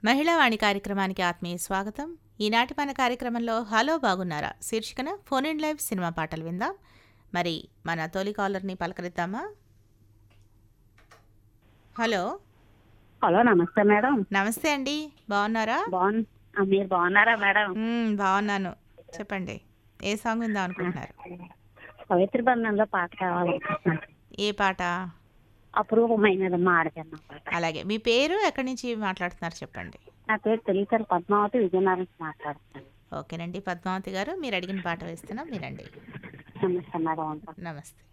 మహిళావాణి కార్యక్రమానికి ఆత్మీయ స్వాగతం ఈనాటి మన కార్యక్రమంలో హలో బాగున్నారా శీర్షికన ఫోన్ ఇన్ లైవ్ సినిమా పాటలు విందాం మరి మన తొలి కాలర్ని పలకరిద్దామా హలో హలో నమస్తే మేడం నమస్తే అండి బాగున్నారా బాగున్ ఆ, మీరు బాగున్నారా మేడం మ్మ్, బాగున్నాను చెప్పండి ఏ సాంగ్ విందాం అనుకుంటున్నారు పవిత్ర బంధంలో పాట కావాలనుకుంటున్నాను ఏ పాట అపూర్వమైనది మాడకన్న పాట అలాగే మీ పేరు ఎక్కడి నుంచి మాట్లాడుతున్నారు చెప్పండి నా పేరు తెలియకర్ పద్మావతి విజయనగరం నుంచి మాట్లాడుతున్నాను ఓకేనండి పద్మావతి గారు మీరు అడిగిన పాట వేస్తున్నాం మీరండి నమస్తే మేడం నమస్తే